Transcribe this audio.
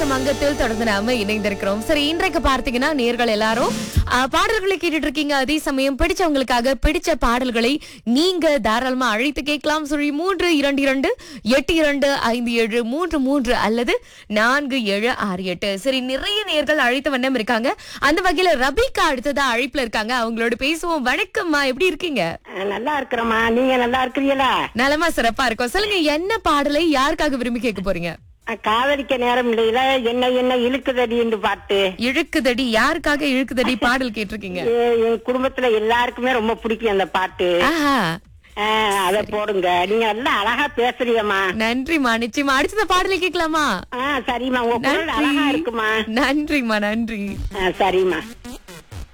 பேசும் அங்கத்தில் தொடர்ந்து நாம இணைந்திருக்கிறோம் சரி இன்றைக்கு பார்த்தீங்கன்னா நேர்கள் எல்லாரும் ஆ, பாடல்களை கேட்டுட்டு இருக்கீங்க அதே சமயம் பிடிச்சவங்களுக்காக பிடிச்ச பாடல்களை நீங்க தாராளமா அழைத்து கேட்கலாம் சொல்லி மூன்று இரண்டு இரண்டு எட்டு இரண்டு ஐந்து ஏழு மூன்று மூன்று அல்லது நான்கு ஏழு ஆறு எட்டு சரி நிறைய நேர்கள் அழைத்த வண்ணம் இருக்காங்க அந்த வகையில ரபிகா அடுத்ததா அழைப்புல இருக்காங்க அவங்களோட பேசுவோம் வணக்கம்மா எப்படி இருக்கீங்க அஹ் நல்லா இருக்கிறோமா நீங்க நல்லா இருக்கிறீங்களா நலமா சிறப்பா இருக்கும் சொல்லுங்க என்ன பாடலை யாருக்காக விரும்பி கேட்க போறீங்க அஹ் காதலிக்க நேரம் இல்லையில என்ன என்ன இழுக்குதடி என்று பாட்டு இழுக்குதடி யாருக்காக இழுக்குதடி பாடல் கேட்டிருக்கீங்க எ- என் குடும்பத்துல எல்லாருக்குமே ரொம்ப பிடிக்கும் அந்த பாட்டு ஆஹா அஹ் அத போடுங்க நீங்க எல்லாம் அழகா பேசுறீங்கம்மா நன்றிம்மா நிச்சயமா அடுத்த பாடலை கேட்கலாமா ஆஹ் சரிம்மா உங்க குரல் நன்றி அழகா இருக்குமா நன்றிம்மா நன்றி அஹ் சரிம்மா